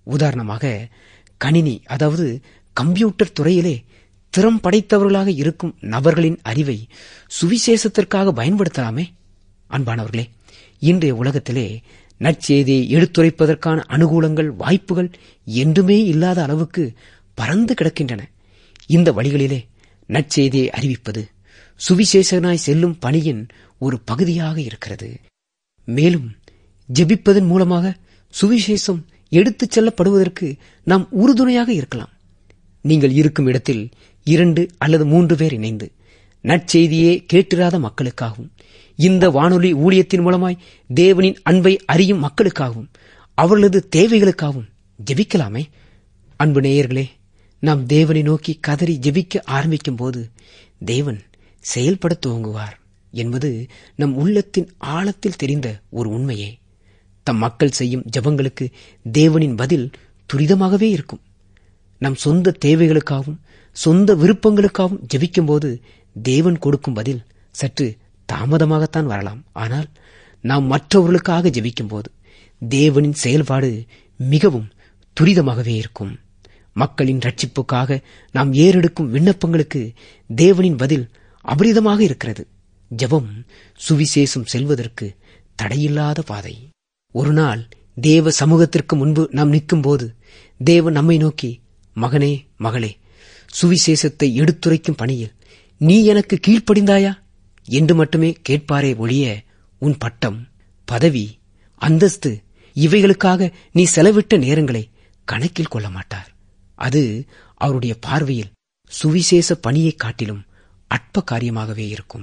உதாரணமாக கணினி அதாவது கம்ப்யூட்டர் துறையிலே திறம் படைத்தவர்களாக இருக்கும் நபர்களின் அறிவை சுவிசேஷத்திற்காக பயன்படுத்தலாமே அன்பானவர்களே இன்றைய உலகத்திலே நற்செய்தியை எடுத்துரைப்பதற்கான அனுகூலங்கள் வாய்ப்புகள் என்றுமே இல்லாத அளவுக்கு பறந்து கிடக்கின்றன இந்த வழிகளிலே நற்செய்தியை அறிவிப்பது சுவிசேஷனாய் செல்லும் பணியின் ஒரு பகுதியாக இருக்கிறது மேலும் ஜெபிப்பதன் மூலமாக சுவிசேஷம் எடுத்துச் செல்லப்படுவதற்கு நாம் உறுதுணையாக இருக்கலாம் நீங்கள் இருக்கும் இடத்தில் இரண்டு அல்லது மூன்று பேர் இணைந்து நற்செய்தியே கேட்டிராத மக்களுக்காகவும் இந்த வானொலி ஊழியத்தின் மூலமாய் தேவனின் அன்பை அறியும் மக்களுக்காகவும் அவர்களது தேவைகளுக்காகவும் ஜெபிக்கலாமே அன்பு நேயர்களே நாம் தேவனை நோக்கி கதறி ஜெபிக்க ஆரம்பிக்கும் போது தேவன் செயல்பட துவங்குவார் என்பது நம் உள்ளத்தின் ஆழத்தில் தெரிந்த ஒரு உண்மையே தம் மக்கள் செய்யும் ஜெபங்களுக்கு தேவனின் பதில் துரிதமாகவே இருக்கும் நம் சொந்த தேவைகளுக்காகவும் சொந்த விருப்பங்களுக்காகவும் ஜெபிக்கும்போது தேவன் கொடுக்கும் பதில் சற்று தாமதமாகத்தான் வரலாம் ஆனால் நாம் மற்றவர்களுக்காக ஜெபிக்கும்போது தேவனின் செயல்பாடு மிகவும் துரிதமாகவே இருக்கும் மக்களின் ரட்சிப்புக்காக நாம் ஏறெடுக்கும் விண்ணப்பங்களுக்கு தேவனின் பதில் அபரிதமாக இருக்கிறது ஜெபம் சுவிசேஷம் செல்வதற்கு தடையில்லாத பாதை ஒரு நாள் தேவ சமூகத்திற்கு முன்பு நாம் நிற்கும்போது தேவன் நம்மை நோக்கி மகனே மகளே சுவிசேஷத்தை எடுத்துரைக்கும் பணியில் நீ எனக்கு கீழ்ப்படிந்தாயா என்று மட்டுமே கேட்பாரே ஒழிய உன் பட்டம் பதவி அந்தஸ்து இவைகளுக்காக நீ செலவிட்ட நேரங்களை கணக்கில் கொள்ள மாட்டார் அது அவருடைய பார்வையில் சுவிசேஷ பணியைக் காட்டிலும் அற்ப காரியமாகவே இருக்கும்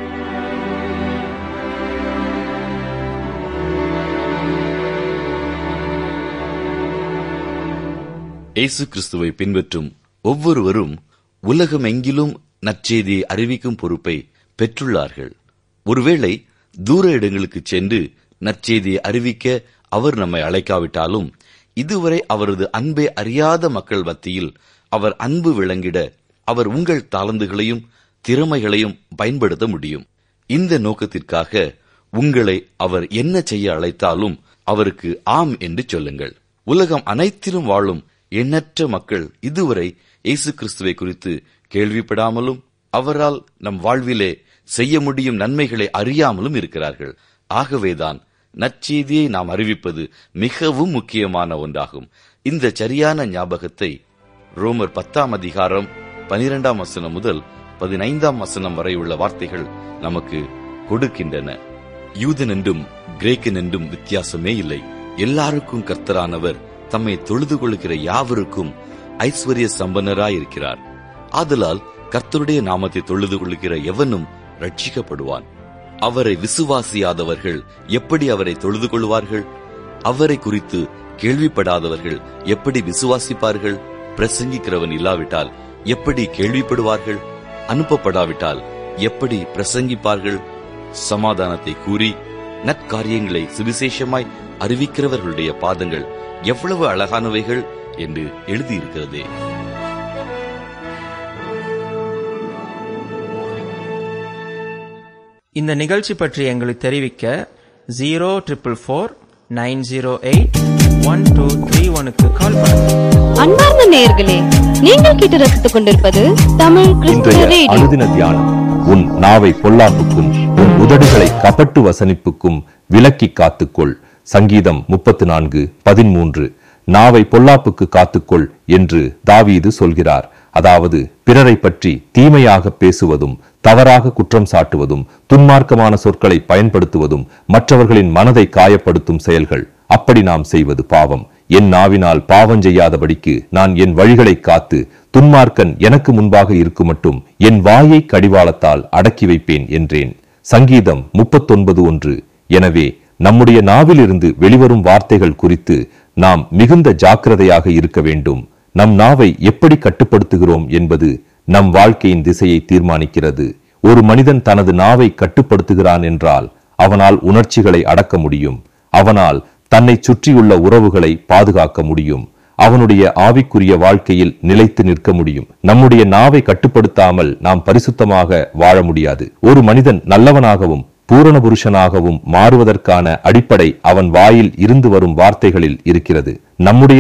இயேசு கிறிஸ்துவை பின்பற்றும் ஒவ்வொருவரும் உலகமெங்கிலும் நற்செய்தியை அறிவிக்கும் பொறுப்பை பெற்றுள்ளார்கள் ஒருவேளை தூர இடங்களுக்கு சென்று நற்செய்தியை அறிவிக்க அவர் நம்மை அழைக்காவிட்டாலும் இதுவரை அவரது அன்பை அறியாத மக்கள் மத்தியில் அவர் அன்பு விளங்கிட அவர் உங்கள் தாளந்துகளையும் திறமைகளையும் பயன்படுத்த முடியும் இந்த நோக்கத்திற்காக உங்களை அவர் என்ன செய்ய அழைத்தாலும் அவருக்கு ஆம் என்று சொல்லுங்கள் உலகம் அனைத்திலும் வாழும் எண்ணற்ற மக்கள் இதுவரை இயேசு கிறிஸ்துவை குறித்து கேள்விப்படாமலும் அவரால் நம் வாழ்விலே செய்ய முடியும் நன்மைகளை அறியாமலும் இருக்கிறார்கள் ஆகவேதான் நற்செய்தியை நாம் அறிவிப்பது மிகவும் முக்கியமான ஒன்றாகும் இந்த சரியான ஞாபகத்தை ரோமர் பத்தாம் அதிகாரம் பனிரெண்டாம் வசனம் முதல் பதினைந்தாம் வசனம் வரை உள்ள வார்த்தைகள் நமக்கு கொடுக்கின்றன யூதன் என்றும் கிரேக்கன் என்றும் வித்தியாசமே இல்லை எல்லாருக்கும் கர்த்தரானவர் தம்மை தொழுது கொள்கிற யாவருக்கும் ஐஸ்வர்ய சம்பன்னராயிருக்கிறார் ஆதலால் கர்த்தருடைய நாமத்தை தொழுது கொள்கிற எவனும் ரட்சிக்கப்படுவான் அவரை விசுவாசியாதவர்கள் எப்படி அவரை தொழுது கொள்வார்கள் அவரை குறித்து கேள்விப்படாதவர்கள் எப்படி விசுவாசிப்பார்கள் பிரசங்கிக்கிறவன் இல்லாவிட்டால் எப்படி கேள்விப்படுவார்கள் அனுப்பப்படாவிட்டால் எப்படி பிரசங்கிப்பார்கள் சமாதானத்தை கூறி நற்காரியங்களை சுவிசேஷமாய் அறிவிக்கிறவர்களுடைய பாதங்கள் எவ்வளவு அழகானவைகள் என்று எழுதியிருக்கிறதே இந்த நிகழ்ச்சி பற்றி எங்களுக்கு தெரிவிக்க zero triple four nine zero eight one two three ஒனுக்கு கால் பண்ணுங்க அன்பார்ந்த நேயர்களே நீங்கள் கேட்டு ரசித்துக் கொண்டிருப்பது தமிழ் கிறிஸ்துவ இன்றைய ரேடியோ அனுதின தியானம் உன் நாவை பொல்லாப்புக்கும் உன் உதடுகளை கபட்டு வசனிப்புக்கும் விலக்கி காத்துக்கொள் சங்கீதம் முப்பத்து நான்கு பதிமூன்று நாவை பொல்லாப்புக்கு காத்துக்கொள் என்று தாவீது சொல்கிறார் அதாவது பிறரை பற்றி தீமையாக பேசுவதும் தவறாக குற்றம் சாட்டுவதும் துன்மார்க்கமான சொற்களை பயன்படுத்துவதும் மற்றவர்களின் மனதை காயப்படுத்தும் செயல்கள் அப்படி நாம் செய்வது பாவம் என் நாவினால் பாவம் செய்யாதபடிக்கு நான் என் வழிகளை காத்து துன்மார்க்கன் எனக்கு முன்பாக இருக்குமட்டும் என் வாயை கடிவாளத்தால் அடக்கி வைப்பேன் என்றேன் சங்கீதம் முப்பத்தொன்பது ஒன்று எனவே நம்முடைய நாவிலிருந்து வெளிவரும் வார்த்தைகள் குறித்து நாம் மிகுந்த ஜாக்கிரதையாக இருக்க வேண்டும் நம் நாவை எப்படி கட்டுப்படுத்துகிறோம் என்பது நம் வாழ்க்கையின் திசையை தீர்மானிக்கிறது ஒரு மனிதன் தனது நாவை கட்டுப்படுத்துகிறான் என்றால் அவனால் உணர்ச்சிகளை அடக்க முடியும் அவனால் தன்னை சுற்றியுள்ள உறவுகளை பாதுகாக்க முடியும் அவனுடைய ஆவிக்குரிய வாழ்க்கையில் நிலைத்து நிற்க முடியும் நம்முடைய நாவை கட்டுப்படுத்தாமல் நாம் பரிசுத்தமாக வாழ முடியாது ஒரு மனிதன் நல்லவனாகவும் பூரண புருஷனாகவும் மாறுவதற்கான அடிப்படை அவன் வாயில் இருந்து வரும் வார்த்தைகளில் இருக்கிறது நம்முடைய